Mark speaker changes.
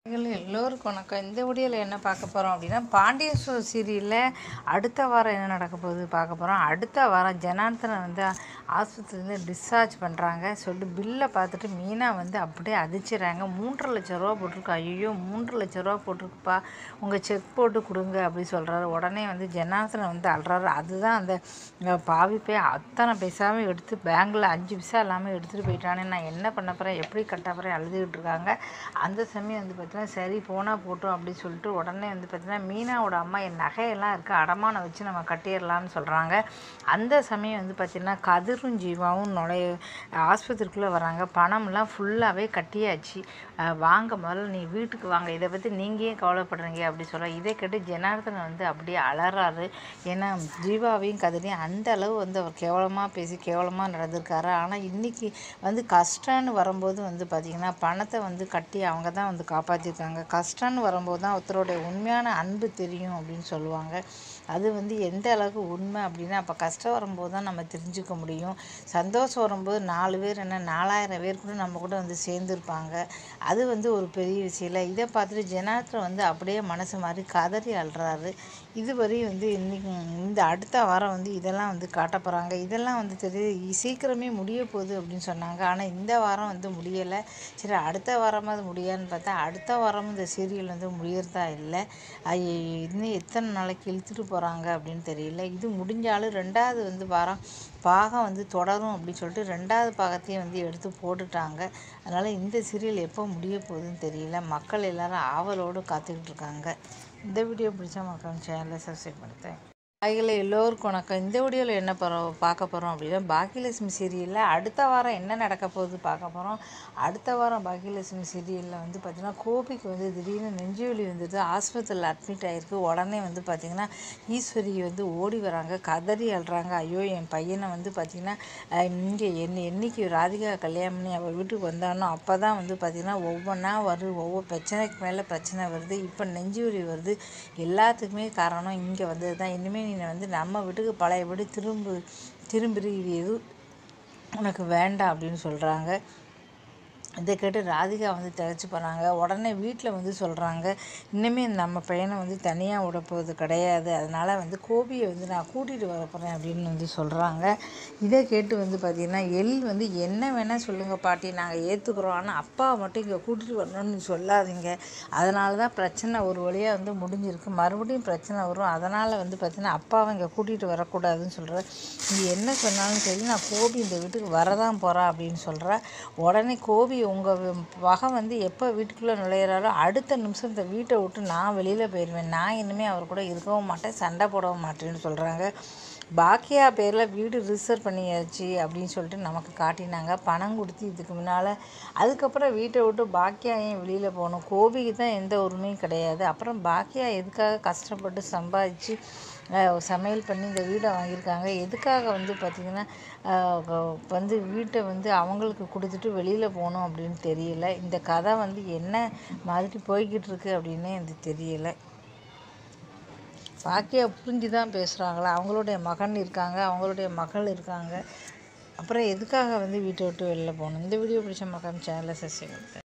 Speaker 1: எங்கள் எல்லோருக்கும் வணக்கம் இந்த வீடியோவில் என்ன பார்க்க போகிறோம் அப்படின்னா பாண்டியன் ஸ்டோர் சீரியலில் அடுத்த வாரம் என்ன நடக்க போகுது பார்க்க போகிறோம் அடுத்த வாரம் ஜனார்த்தனை வந்து ஆஸ்பத்திரியிலேருந்து டிஸ்சார்ஜ் பண்ணுறாங்க சொல்லிட்டு பில்லை பார்த்துட்டு மீனா வந்து அப்படியே அதிர்ச்சிடுறாங்க மூன்றரை லட்ச ரூபா போட்டிருக்கு ஐயோ மூன்று லட்ச ரூபா போட்டிருக்குப்பா உங்கள் செக் போட்டு கொடுங்க அப்படி சொல்கிறாரு உடனே வந்து ஜனார்த்தனை வந்து அல்றாரு அதுதான் அந்த அஹ், பாவி போய் அத்தனை பைசாவும் எடுத்து பேங்கில் அஞ்சு பைசா இல்லாமல் எடுத்துகிட்டு போயிட்டானே நான் என்ன பண்ண போகிறேன் எப்படி கட்ட போகிறேன் அழுதுகிட்டு இருக்காங்க அந்த சமயம் வந்து பார்த்தீங்கன்னா சரி போனால் போட்டோம் அப்படின்னு சொல்லிட்டு உடனே வந்து பார்த்தீங்கன்னா மீனாவோட அம்மா என் நகையெல்லாம் இருக்குது அடமானம் வச்சு நம்ம கட்டிடலாம்னு சொல்கிறாங்க அந்த சமயம் வந்து பார்த்திங்கன்னா கதிரும் ஜீவாவும் நுழைய ஆஸ்பத்திரிக்குள்ளே வராங்க பணம்லாம் ஃபுல்லாகவே கட்டியாச்சு அஹ் வாங்க முதல்ல நீ வீட்டுக்கு வாங்க இதை பற்றி நீங்கள் ஏன் கவலைப்படுறீங்க அப்படி சொல்ல இதை கேட்டு ஜனார்தனன் வந்து அப்படியே அலறாரு ஏன்னா ஜீவாவையும் கதிரையும் அந்த அளவு வந்து அவர் கேவலமாக பேசி கேவலமாக நடந்திருக்காரு ஆனால் இன்றைக்கி வந்து கஷ்டம்னு வரும்போது வந்து பார்த்திங்கன்னா பணத்தை வந்து கட்டி அவங்க தான் வந்து காப்பாற்றிருக்காங்க கஷ்டம்னு வரும்போது தான் ஒருத்தருடைய உண்மையான அன்பு தெரியும் அப்படின்னு சொல்லுவாங்க அது வந்து எந்த அளவுக்கு உண்மை அப்படின்னா அப்போ கஷ்டம் வரும்போது தான் நம்ம தெரிஞ்சுக்க முடியும் சந்தோஷம் வரும்போது நாலு பேர் என்ன நாலாயிரம் பேர் கூட நம்ம கூட வந்து சேர்ந்துருப்பாங்க அது வந்து ஒரு பெரிய விஷயம் இல்லை இதை பார்த்துட்டு ஜனார்த்தன் வந்து அப்படியே மனசு மாதிரி கதறி அழுறாரு இதுவரை வந்து இன்னைக்கு இந்த அடுத்த வாரம் வந்து இதெல்லாம் வந்து காட்ட போகிறாங்க இதெல்லாம் வந்து தெரியுது சீக்கிரமே முடிய போகுது அப்படின்னு சொன்னாங்க ஆனால் இந்த வாரம் வந்து முடியலை சரி அடுத்த வாரமாவது முடியான்னு பார்த்தா அடுத்த வாரம் இந்த சீரியல் வந்து முடியறதா இல்லை ஐயோ இன்னும் எத்தனை நாளைக்கு இழுத்துட்டு போகிறாங்க அப்படின்னு தெரியல இது முடிஞ்சாலும் ரெண்டாவது வந்து வாரம் பாகம் வந்து தொடரும் அப்படின்னு சொல்லிட்டு ரெண்டாவது பாகத்தையும் வந்து எடுத்து போட்டுட்டாங்க அதனால் இந்த சீரியல் எப்போ முடிய போகுதுன்னு தெரியல மக்கள் எல்லாரும் ஆவலோடு காத்துக்கிட்டு இருக்காங்க இந்த வீடியோ பிடிச்சா மக்கள் சேனலை சப்ஸ்கிரைப் பண்ணுறேன் காய்களை எல்லோருக்கும் வணக்கம் இந்த வீடியோவில் என்ன போகிறோம் பார்க்க போகிறோம் அப்படின்னா பாக்கியலட்சுமி சீரியலில் அடுத்த வாரம் என்ன நடக்க போகுது பார்க்க போகிறோம் அடுத்த வாரம் பாக்கியலட்சுமி சீரியலில் வந்து பார்த்திங்கன்னா கோபிக்கு வந்து திடீர்னு நெஞ்சுவலி வந்துட்டு ஆஸ்பத்திரியில் அட்மிட் ஆகிருக்கு உடனே வந்து பார்த்திங்கன்னா ஈஸ்வரி வந்து ஓடி வராங்க கதறி அழுறாங்க ஐயோ என் பையனை வந்து பார்த்திங்கன்னா இங்கே என்ன என்னைக்கு ராதிகா கல்யாணம் பண்ணி அவள் வீட்டுக்கு வந்தானோ அப்போ தான் வந்து பார்த்திங்கன்னா ஒவ்வொன்றா வருது ஒவ்வொரு பிரச்சனைக்கு மேலே பிரச்சனை வருது இப்போ நெஞ்சுவலி வருது எல்லாத்துக்குமே காரணம் இங்கே வந்தது தான் இனிமேல் நீ வந்து நம்ம வீட்டுக்கு பழைய வீடு திரும்ப திரும்பி இது எதுவும் உனக்கு வேண்டாம் அப்படின்னு சொல்கிறாங்க இதை கேட்டு ராதிகா வந்து திகச்சு போகிறாங்க உடனே வீட்டில் வந்து சொல்கிறாங்க இனிமேல் நம்ம பையனை வந்து தனியாக விட போகிறது கிடையாது அதனால் வந்து கோபியை வந்து நான் கூட்டிகிட்டு வர போகிறேன் அப்படின்னு வந்து சொல்கிறாங்க இதை கேட்டு வந்து பார்த்திங்கன்னா எல் வந்து என்ன வேணால் சொல்லுங்கள் பாட்டி நாங்கள் ஏற்றுக்குறோம் ஆனால் அப்பாவை மட்டும் இங்கே கூட்டிகிட்டு வரணும்னு சொல்லாதீங்க அதனால தான் பிரச்சனை ஒரு வழியாக வந்து முடிஞ்சிருக்கு மறுபடியும் பிரச்சனை வரும் அதனால் வந்து பார்த்திங்கன்னா அப்பாவை இங்கே கூட்டிகிட்டு வரக்கூடாதுன்னு சொல்கிற நீ என்ன சொன்னாலும் சரி நான் கோபி இந்த வீட்டுக்கு வரதான் போகிறா அப்படின்னு சொல்கிற உடனே கோபி உங்கள் மகன் வந்து எப்போ வீட்டுக்குள்ளே நுழையிறாரோ அடுத்த நிமிஷம் இந்த வீட்டை விட்டு நான் வெளியில் போயிடுவேன் நான் இனிமேல் அவர் கூட இருக்கவும் மாட்டேன் சண்டை போடவும் மாட்டேன்னு சொல்கிறாங்க பாக்கியா பேரில் வீடு ரிசர்வ் பண்ணியாச்சு அப்படின்னு சொல்லிட்டு நமக்கு காட்டினாங்க பணம் கொடுத்து இதுக்கு முன்னால் அதுக்கப்புறம் வீட்டை விட்டு பாக்கியா ஏன் வெளியில் போகணும் கோபிக்கு தான் எந்த உரிமையும் கிடையாது அப்புறம் பாக்கியா எதுக்காக கஷ்டப்பட்டு சம்பாதிச்சு அஹ், சமையல் பண்ணி இந்த வீடை வாங்கியிருக்காங்க எதுக்காக வந்து பார்த்திங்கன்னா அஹ், வ- வந்து வீட்டை வந்து அவங்களுக்கு கொடுத்துட்டு வெளியில் போகணும் அப்படின்னு தெரியல இந்த கதை வந்து என்ன மாதிரி போய்கிட்டு இருக்கு அப்படின்னே எனக்கு தெரியல பாக்கியா புரிஞ்சு தான் பேசுகிறாங்களா அவங்களுடைய மகன் இருக்காங்க அவங்களுடைய மகள் இருக்காங்க அப்புறம் எதுக்காக வந்து வீட்டை விட்டு வெளில போகணும் இந்த வீடியோ பிடிச்ச மகன் சேனலை சப்ஸ்கிரைப் பண்ணுங்க